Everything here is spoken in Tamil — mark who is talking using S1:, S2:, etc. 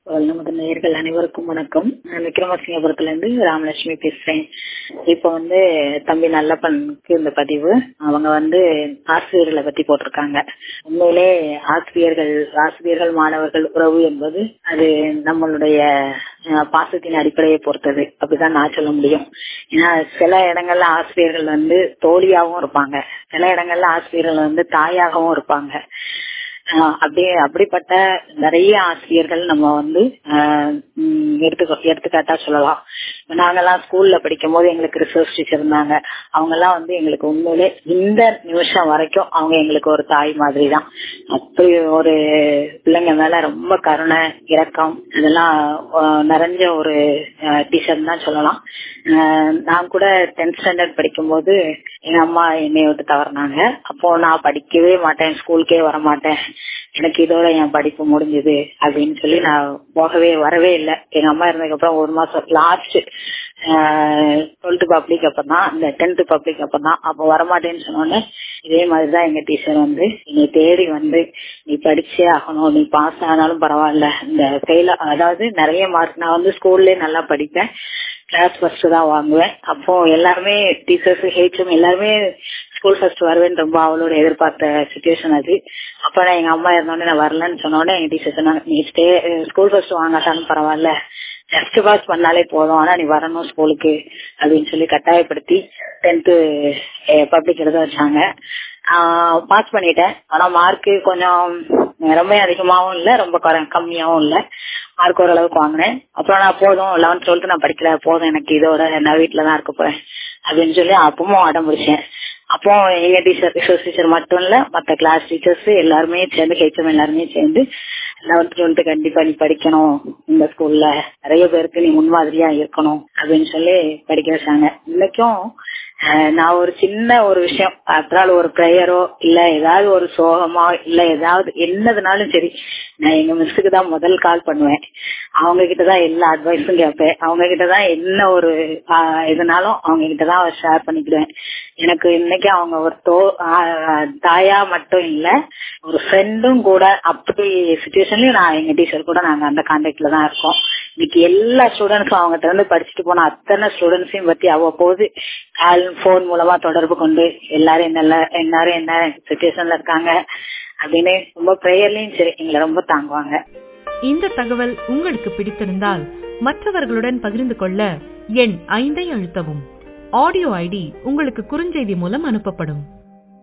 S1: நமது நேயர்கள் அனைவருக்கும் வணக்கம் நான் விக்ரமசிங்கபுரத்துல இருந்து ராமலட்சுமி பேசுறேன் இப்ப வந்து தம்பி நல்லப்பனுக்கு இந்த பதிவு அவங்க வந்து ஆசிரியர்களை பத்தி போட்டிருக்காங்க உண்மையிலே ஆசிரியர்கள் ஆசிரியர்கள் மாணவர்கள் உறவு என்பது அது நம்மளுடைய அஹ், பாசத்தின் அடிப்படையை பொறுத்தது அப்படிதான் நான் சொல்ல முடியும் ஏன்னா சில இடங்கள்ல ஆசிரியர்கள் வந்து தோழியாவும் இருப்பாங்க சில இடங்கள்ல ஆசிரியர்கள் வந்து தாயாகவும் இருப்பாங்க ஆஹ் அப்படியே அப்படிப்பட்ட நிறைய ஆசிரியர்கள் நம்ம வந்து ஆஹ் உம் எடுத்துக்க எடுத்துக்காட்டா சொல்லலாம் இப்ப நாங்கெல்லாம் ஸ்கூல்ல படிக்கும் போது எங்களுக்கு ரிசர்ச் டீச்சர் இருந்தாங்க அவங்க எல்லாம் வந்து எங்களுக்கு உண்மையிலே இந்த நிமிஷம் வரைக்கும் அவங்க எங்களுக்கு ஒரு தாய் மாதிரி தான் அப்படி ஒரு பிள்ளைங்க மேல ரொம்ப கருணை இரக்கம் இதெல்லாம் ஆஹ் நிறைஞ்ச ஒரு டீச்சர் தான் சொல்லலாம் ஆஹ் நான் கூட டென்த் ஸ்டாண்டர்ட் படிக்கும்போது எங்க அம்மா என்னை விட்டு தவறினாங்க அப்போ நான் படிக்கவே மாட்டேன் ஸ்கூலுக்கே வர மாட்டேன் எனக்கு இதோட என் படிப்பு முடிஞ்சது அப்படின்னு சொல்லி நான் போகவே வரவே இல்லை எங்க அம்மா இருந்ததுக்கு அப்புறம் ஒரு மாசம் லாஸ்ட் டுவெல்த் பப்ளிக் அப்பதான் இந்த டென்த் பப்ளிக் அப்பதான் அப்போ வரமாட்டேன்னு சொன்னோன்னே இதே மாதிரிதான் எங்க டீச்சர் வந்து என்னை தேடி வந்து நீ படிச்சே ஆகணும் நீ பாஸ் ஆனாலும் பரவாயில்ல இந்த ஃபெயில் அதாவது நிறைய மார்க் நான் வந்து ஸ்கூல்லே நல்லா படிப்பேன் கிளாஸ் ஃபர்ஸ்ட் தான் வாங்குவேன் அப்போ எல்லாருமே டீச்சர்ஸ் ஹெச்எம் எல்லாருமே ஸ்கூல் ஃபர்ஸ்ட் வருவேன்னு ரொம்ப அவளோட எதிர்பார்த்த சுச்சுவேஷன் அது அப்ப நான் எங்க அம்மா இருந்தோடனே நான் வரலன்னு சொன்னோடனே எங்க டீச்சர் சொன்னாங்க நீ ஸ்டே ஸ்கூல் ஃபர்ஸ்ட் வாங்காட்டாலும் பரவாயில்ல ஜஸ்ட் பாஸ் பண்ணாலே போதும் ஆனா நீ வரணும் ஸ்கூலுக்கு அப்படின்னு சொல்லி கட்டாயப்படுத்தி டென்த்து பப்ளிக் எழுத வச்சாங்க பாஸ் பண்ணிட்டேன் ஆனா மார்க் கொஞ்சம் ரொம்ப அதிகமாவும் இல்ல ரொம்ப குறை- கம்மியாவும் இல்ல மார்க் ஓரளவுக்கு வாங்கினேன் அப்புறம் நான் போதும் லெவன்த் டுவெல்த் நான் படிக்கல போதும் எனக்கு இதோட நான் வீட்டுல தான் இருக்க போறேன் அப்படின்னு சொல்லி அப்பவும் அடம் பிடிச்சேன் அப்போ எங்க டீச்சர் ரிசர்ச் டீச்சர் மட்டும் இல்ல மத்த கிளாஸ் டீச்சர்ஸ் எல்லாருமே சேர்ந்து ஹெச்எம் எல்லாருமே சேர்ந்து லெவன்த் டுவெல்த் கண்டிப்பா நீ படிக்கணும் இந்த ஸ்கூல்ல நிறைய பேருக்கு நீ முன்மாதிரியா இருக்கணும் அப்படின்னு சொல்லி படிக்க வச்சாங்க இன்னைக்கும் அஹ், நான் ஒரு சின்ன ஒரு விஷயம் அப்புறம் ஒரு ப்ரேயரோ இல்ல ஏதாவது ஒரு சோகமோ இல்ல ஏதாவது என்னதுனாலும் சரி நான் எங்க மிஸ்ஸுக்கு தான் முதல் கால் பண்ணுவேன் அவங்க கிட்டதான் எல்லா அட்வைஸும் கேட்பேன் அவங்க கிட்டதான் என்ன ஒரு ஆஹ், இதுனாலும் அவங்க கிட்டதான் ஷேர் பண்ணிக்கிடுவேன் எனக்கு இன்னைக்கு அவங்க ஒரு தோ ஆஹ், தாயா மட்டும் இல்ல ஒரு ஃப்ரெண்டும் கூட அப்படி சுச்சுவேஷன்லயும் நான் எங்க டீச்சர் கூட நாங்க அந்த கான்டாக்ட்ல தான் இருக்கோம் இன்னைக்கு எல்லா ஸ்டூடெண்ட்ஸும் அவங்க இருந்து படிச்சுட்டு போன அத்தனை ஸ்டூடெண்ட்ஸையும் பத்தி அவ்வப்போது கால் போன் மூலமா தொடர்பு கொண்டு எல்லாரும் நல்ல எல்லாரும் என்ன சுச்சுவேஷன்ல இருக்காங்க அப்படின்னு ரொம்ப ப்ரேயர்லயும் சரி எங்களை ரொம்ப தாங்குவாங்க
S2: இந்த தகவல் உங்களுக்கு பிடித்திருந்தால் மற்றவர்களுடன் பகிர்ந்து கொள்ள எண் ஐந்தை அழுத்தவும் ஆடியோ ஐடி உங்களுக்கு குறுஞ்செய்தி மூலம் அனுப்பப்படும்